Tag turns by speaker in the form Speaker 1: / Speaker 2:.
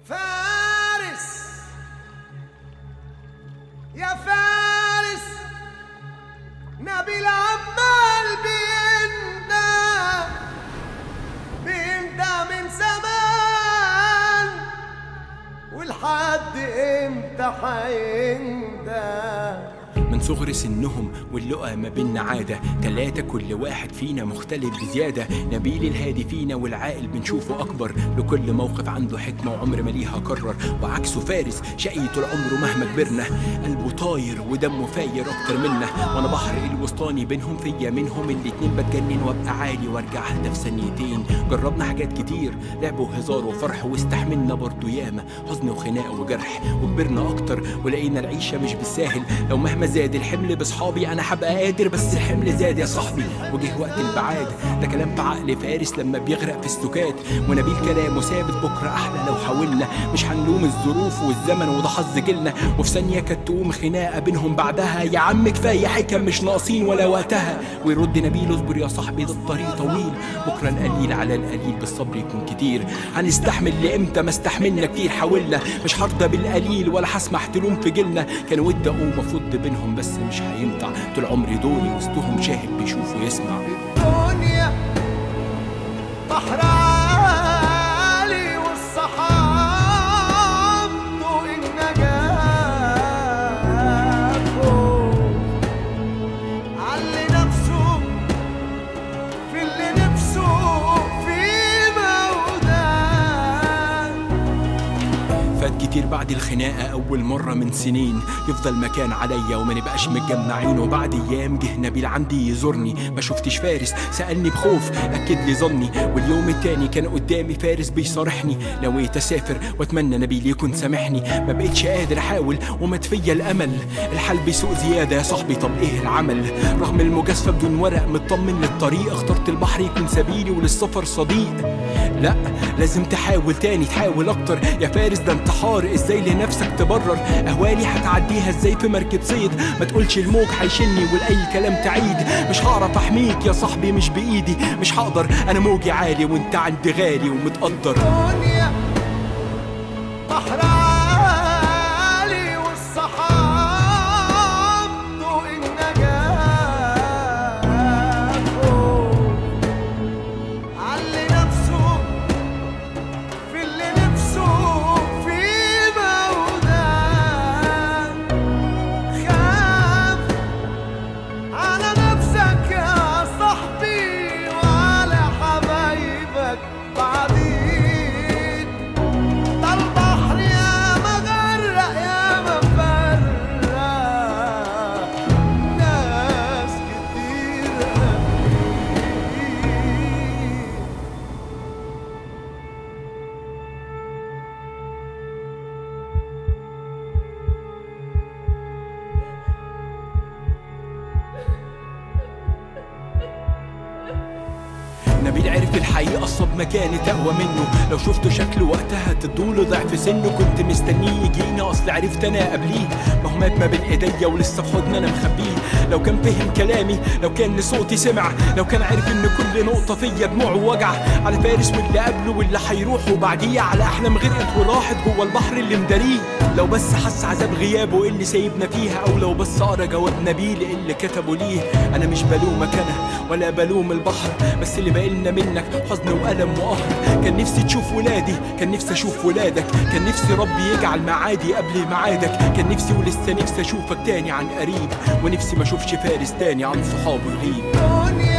Speaker 1: فارس يا فارس نبيل عمال بيندى بيندى من زمان ولحد امتى حيندى
Speaker 2: من صغر سنهم واللقى ما بينا عادة تلاتة كل واحد فينا مختلف بزيادة نبيل الهادي فينا والعاقل بنشوفه أكبر لكل موقف عنده حكمة وعمر ما ليها كرر وعكسه فارس شقي طول عمره مهما كبرنا قلبه طاير ودمه فاير أكتر منا وأنا بحر الوسطاني بينهم فيا منهم الاتنين بتجنن وابقى عالي وارجع أهدى في ثانيتين جربنا حاجات كتير لعب وهزار وفرح واستحملنا برضه ياما حزن وخناق وجرح وكبرنا أكتر ولقينا العيشة مش بالساهل لو مهما زاد الحمل بصحابي انا هبقى قادر بس الحمل زاد يا صاحبي وجه وقت البعاد ده كلام في عقل فارس لما بيغرق في السكات ونبيل كلامه ثابت بكره احلى لو حاولنا مش هنلوم الظروف والزمن وده حظ جيلنا وفي ثانيه كانت تقوم خناقه بينهم بعدها يا عم كفايه حكم مش ناقصين ولا وقتها ويرد نبيل اصبر يا صاحبي ده الطريق طويل بكره القليل على القليل بالصبر يكون كتير هنستحمل لامتى ما استحملنا كتير حاولنا مش هرضى بالقليل ولا هسمح تلوم في جيلنا كان ودي اقوم افض بينهم بس مش هينفع طول عمري دوري وسطهم شاهد بيشوف ويسمع
Speaker 1: الدنيا بحر عالي والصحاب ضوء النجاة فوق علي نفسه في اللي نفسه فيه موجود
Speaker 2: فات كتير بعد الخناقة أول مرة من سنين يفضل مكان عليا وما نبقاش متجمعين وبعد أيام جه نبيل عندي يزورني ما شفتش فارس سألني بخوف أكد لي ظني واليوم التاني كان قدامي فارس بيصارحني نويت أسافر وأتمنى نبيل يكون سامحني ما بقتش قادر أحاول ومات فيا الأمل الحال بيسوء زيادة يا صاحبي طب إيه العمل رغم المجازفة بدون ورق مطمن للطريق اخترت البحر يكون سبيلي وللسفر صديق لا لازم تحاول تاني تحاول اكتر يا فارس ده انتحار ازاي لنفسك تبرر اهوالي هتعديها ازاي في مركب صيد ما تقولش الموج هيشني والاي كلام تعيد مش هعرف احميك يا صاحبي مش بايدي مش هقدر انا موجي عالي وانت عندي غالي ومتقدر
Speaker 1: الدنيا بحر عالي والصحاب ضوء النجاة فوق علي نفسه في اللي نفسه فيه موجود خاف على نفسك يا صاحبي وعلى حبايبك بعدين ده البحر يا مغرق يا مفرق ناس كتير قبلي
Speaker 2: نبيل عرف الحقيقة صب مكاني تقوى منه لو شفته شكله وقتها تدوله ضعف سنه كنت مستنيه يجينا اصل عرفت انا قبليه ما هو مات ما بين ايديا ولسه في حضن انا مخبيه لو كان فهم كلامي لو كان لصوتي سمع لو كان عارف ان كل نقطة فيا دموع ووجع على فارس واللي قبله واللي هيروح وبعديه على احلام غرقت وراحت جوه البحر اللي مداريه لو بس حس عذاب غيابه اللي سايبنا فيها او لو بس قرا جواب نبيل اللي كتبه ليه انا مش بلومك انا ولا بلوم البحر بس اللي باقلنا منك حزن وألم وقهر كان نفسي تشوف ولادي كان نفسي أشوف ولادك كان نفسي ربي يجعل معادي قبل ميعادك كان نفسي ولسه نفسي أشوفك تاني عن قريب ونفسي ما أشوفش فارس تاني عن صحابه يغيب
Speaker 1: الدنيا